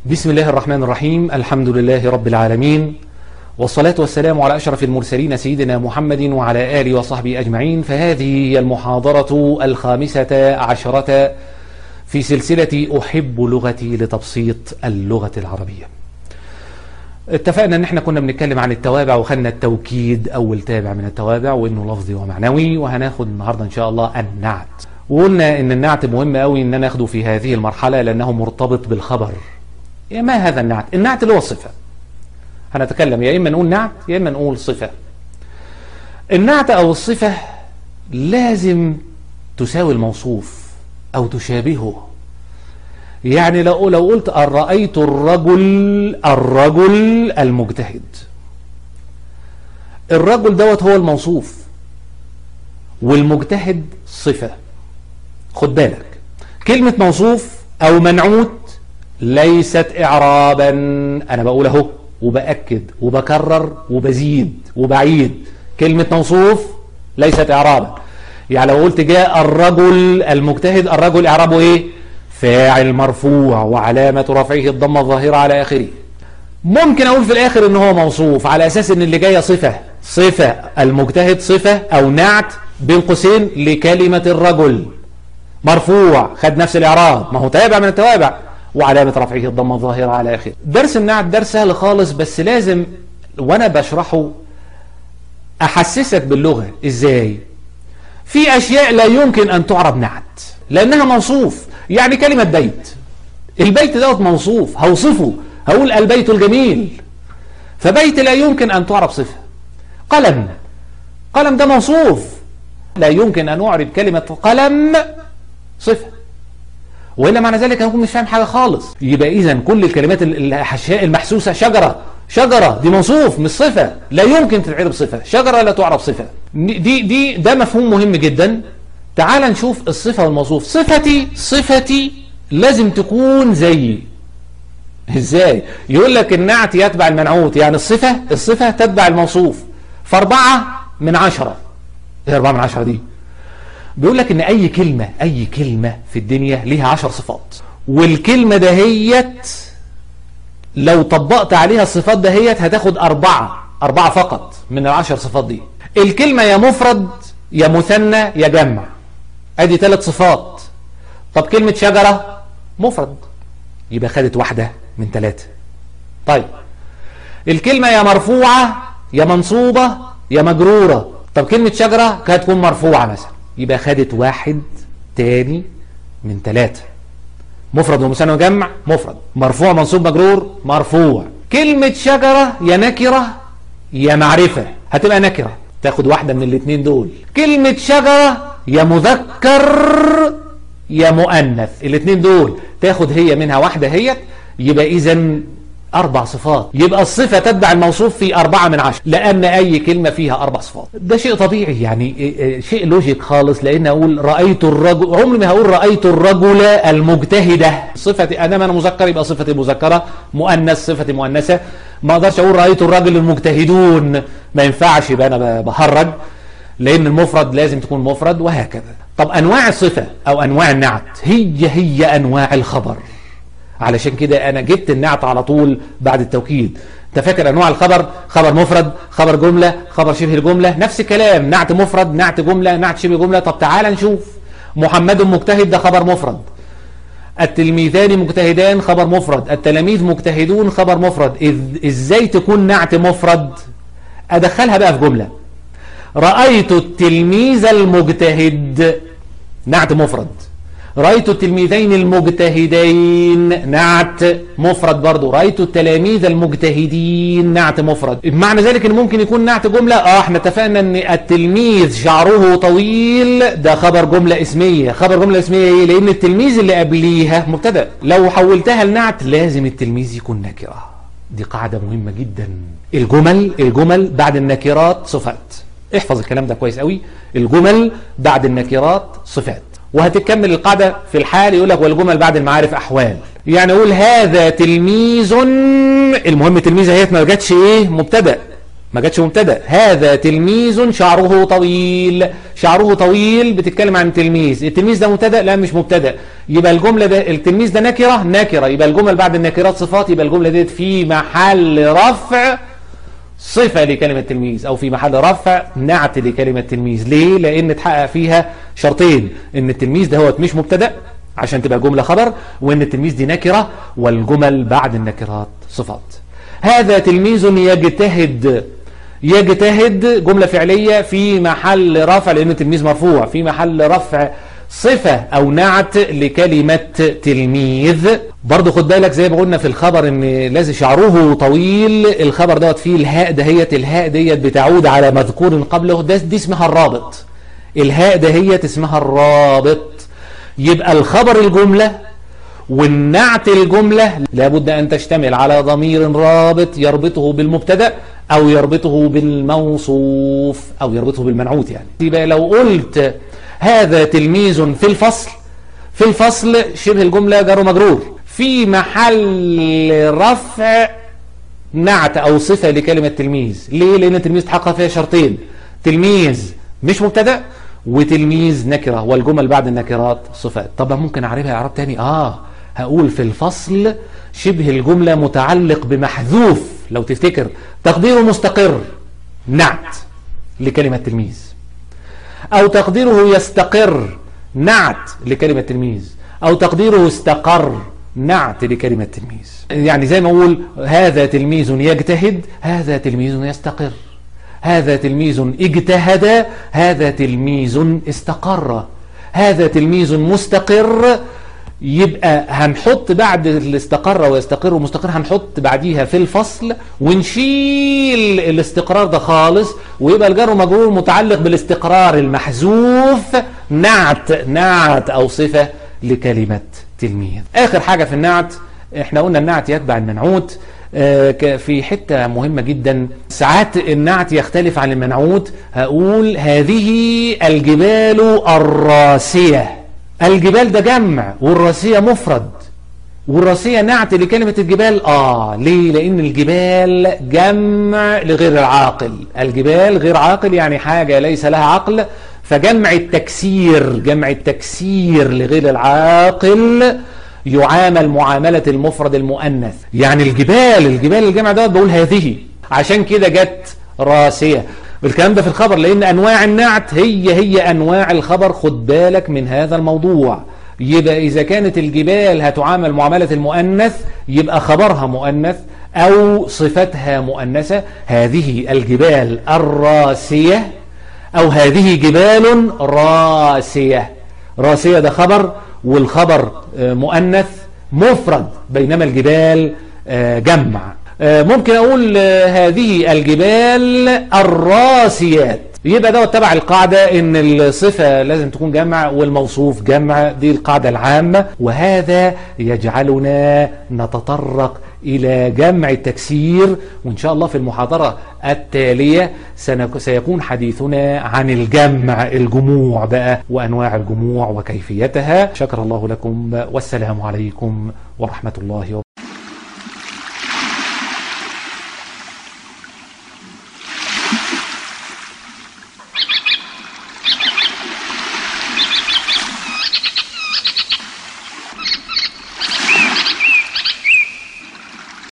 بسم الله الرحمن الرحيم الحمد لله رب العالمين والصلاة والسلام على أشرف المرسلين سيدنا محمد وعلى آله وصحبه أجمعين فهذه هي المحاضرة الخامسة عشرة في سلسلة أحب لغتي لتبسيط اللغة العربية اتفقنا ان احنا كنا بنتكلم عن التوابع وخدنا التوكيد اول تابع من التوابع وانه لفظي ومعنوي وهناخد النهارده ان شاء الله النعت وقلنا ان النعت مهم قوي ان انا اخده في هذه المرحله لانه مرتبط بالخبر يا ما هذا النعت النعت اللي هو الصفه هنتكلم يا اما نقول نعت يا اما نقول صفه النعت او الصفه لازم تساوي الموصوف او تشابهه يعني لو لو قلت أن رأيت الرجل الرجل المجتهد الرجل دوت هو الموصوف والمجتهد صفة خد بالك كلمة موصوف أو منعوت ليست إعرابا أنا بقول أهو وبأكد وبكرر وبزيد وبعيد كلمة موصوف ليست إعرابا يعني لو قلت جاء الرجل المجتهد الرجل إعرابه إيه فاعل مرفوع وعلامة رفعه الضمة الظاهرة على آخره ممكن أقول في الآخر إن هو موصوف على أساس إن اللي جاية صفة صفة المجتهد صفة أو نعت بين قوسين لكلمة الرجل مرفوع خد نفس الإعراب ما هو تابع من التوابع وعلامة رفعه الضمة الظاهرة على آخره درس النعت درس سهل خالص بس لازم وأنا بشرحه أحسسك باللغة إزاي في أشياء لا يمكن أن تعرب نعت لأنها موصوف يعني كلمة بيت البيت دوت موصوف هوصفه هقول البيت الجميل فبيت لا يمكن أن تعرب صفة قلم قلم ده موصوف لا يمكن أن أعرب كلمة قلم صفة وإلا معنى ذلك أكون مش فاهم حاجة خالص يبقى إذا كل الكلمات الأشياء المحسوسة شجرة شجرة دي موصوف مش صفة لا يمكن تتعرب صفة شجرة لا تعرب صفة دي دي ده مفهوم مهم جدا تعال نشوف الصفة والموصوف صفتي صفتي لازم تكون زيي ازاي يقول لك النعت يتبع المنعوت يعني الصفة الصفة تتبع الموصوف فاربعة من عشرة ايه اربعة من عشرة دي بيقول لك ان اي كلمة اي كلمة في الدنيا ليها عشر صفات والكلمة دهيت لو طبقت عليها الصفات دهيت هتاخد اربعة اربعة فقط من العشر صفات دي الكلمة يا مفرد يا مثنى يا جمع ادي ثلاث صفات طب كلمة شجرة مفرد يبقى خدت واحدة من ثلاثة طيب الكلمة يا مرفوعة يا منصوبة يا مجرورة طب كلمة شجرة كانت تكون مرفوعة مثلا يبقى خدت واحد تاني من ثلاثة مفرد ومثنى وجمع مفرد مرفوع منصوب مجرور مرفوع كلمة شجرة يا نكرة يا معرفة هتبقى نكرة تاخد واحدة من الاثنين دول كلمة شجرة يا مذكر يا مؤنث الاثنين دول تاخد هي منها واحدة هي يبقى اذا أربع صفات يبقى الصفة تتبع الموصوف في أربعة من عشر لأن أي كلمة فيها أربع صفات ده شيء طبيعي يعني شيء لوجيك خالص لأن أقول رأيت الرجل عمري ما هقول رأيت الرجل المجتهدة صفتي أنا أنا مذكر يبقى صفتي مذكرة مؤنث صفتي مؤنثة ما أقدرش أقول رأيت الرجل المجتهدون ما ينفعش يبقى أنا بهرج لأن المفرد لازم تكون مفرد وهكذا طب أنواع الصفة أو أنواع النعت هي هي أنواع الخبر علشان كده أنا جبت النعت على طول بعد التوكيد انت فاكر انواع الخبر خبر مفرد خبر جملة خبر شبه الجملة نفس الكلام نعت مفرد نعت جملة نعت شبه جملة طب تعال نشوف محمد مجتهد ده خبر مفرد التلميذان مجتهدان خبر مفرد التلاميذ مجتهدون خبر مفرد إذ ازاي تكون نعت مفرد ادخلها بقى في جملة رأيت التلميذ المجتهد نعت مفرد رأيت التلميذين المجتهدين نعت مفرد برضو رأيت التلاميذ المجتهدين نعت مفرد معنى ذلك ان ممكن يكون نعت جملة اه احنا اتفقنا ان التلميذ شعره طويل ده خبر جملة اسمية خبر جملة اسمية ايه لان التلميذ اللي قبليها مبتدا لو حولتها لنعت لازم التلميذ يكون نكرة دي قاعدة مهمة جدا الجمل الجمل بعد النكرات صفات احفظ الكلام ده كويس قوي الجمل بعد النكرات صفات وهتكمل القاعدة في الحال يقول لك والجمل بعد المعارف أحوال يعني يقول هذا تلميذ المهم تلميذ هي ما جاتش ايه مبتدا ما جاتش مبتدا هذا تلميذ شعره طويل شعره طويل بتتكلم عن تلميذ التلميذ ده مبتدا لا مش مبتدا يبقى الجمله ده التلميذ ده نكره نكره يبقى الجمله بعد النكرات صفات يبقى الجمله ديت في محل رفع صفة لكلمة تلميذ أو في محل رفع نعت لكلمة تلميذ ليه؟ لأن اتحقق فيها شرطين إن التلميذ ده هو مش مبتدأ عشان تبقى جملة خبر وإن التلميذ دي نكرة والجمل بعد النكرات صفات هذا تلميذ يجتهد يجتهد جملة فعلية في محل رفع لأن التلميذ مرفوع في محل رفع صفة أو نعت لكلمة تلميذ برضو خد بالك زي ما قلنا في الخبر ان لازم شعره طويل الخبر دوت فيه الهاء دهيت الهاء ديت بتعود على مذكور قبله ده دي اسمها الرابط الهاء دهيت اسمها الرابط يبقى الخبر الجملة والنعت الجملة لابد أن تشتمل على ضمير رابط يربطه بالمبتدا أو يربطه بالموصوف أو يربطه بالمنعوت يعني يبقى لو قلت هذا تلميذ في الفصل في الفصل شبه الجملة جار مجرور في محل رفع نعت أو صفة لكلمة تلميذ ليه؟ لأن التلميذ تحقق فيها شرطين تلميذ مش مبتدا وتلميذ نكرة والجمل بعد النكرات صفات طب ممكن أعرفها إعراب تاني آه هقول في الفصل شبه الجملة متعلق بمحذوف لو تفتكر تقديره مستقر نعت لكلمة تلميذ أو تقديره يستقر نعت لكلمة تلميذ أو تقديره استقر نعت لكلمة تلميذ يعني زي ما أقول هذا تلميذ يجتهد هذا تلميذ يستقر هذا تلميذ اجتهد هذا تلميذ استقر هذا تلميذ مستقر يبقى هنحط بعد الاستقر ويستقر ومستقر هنحط بعديها في الفصل ونشيل الاستقرار ده خالص ويبقى الجر ومجرور متعلق بالاستقرار المحذوف نعت نعت او صفة لكلمة تلميذ اخر حاجة في النعت احنا قلنا النعت يتبع المنعوت في حتة مهمة جدا ساعات النعت يختلف عن المنعوت هقول هذه الجبال الراسية الجبال ده جمع والراسية مفرد والراسية نعت لكلمة الجبال آه ليه لأن الجبال جمع لغير العاقل الجبال غير عاقل يعني حاجة ليس لها عقل فجمع التكسير جمع التكسير لغير العاقل يعامل معاملة المفرد المؤنث يعني الجبال الجبال الجمع ده بقول هذه عشان كده جت راسية الكلام ده في الخبر لأن أنواع النعت هي هي أنواع الخبر خد بالك من هذا الموضوع يبقى إذا كانت الجبال هتعامل معاملة المؤنث يبقى خبرها مؤنث أو صفتها مؤنثة هذه الجبال الراسية أو هذه جبال راسية راسية ده خبر والخبر مؤنث مفرد بينما الجبال جمع ممكن أقول هذه الجبال الراسيات يبقى دوت تبع القاعدة ان الصفة لازم تكون جمع والموصوف جمع دي القاعدة العامة وهذا يجعلنا نتطرق إلى جمع التكسير وإن شاء الله في المحاضرة التالية سيكون حديثنا عن الجمع الجموع بقى وأنواع الجموع وكيفيتها شكر الله لكم والسلام عليكم ورحمة الله وبركاته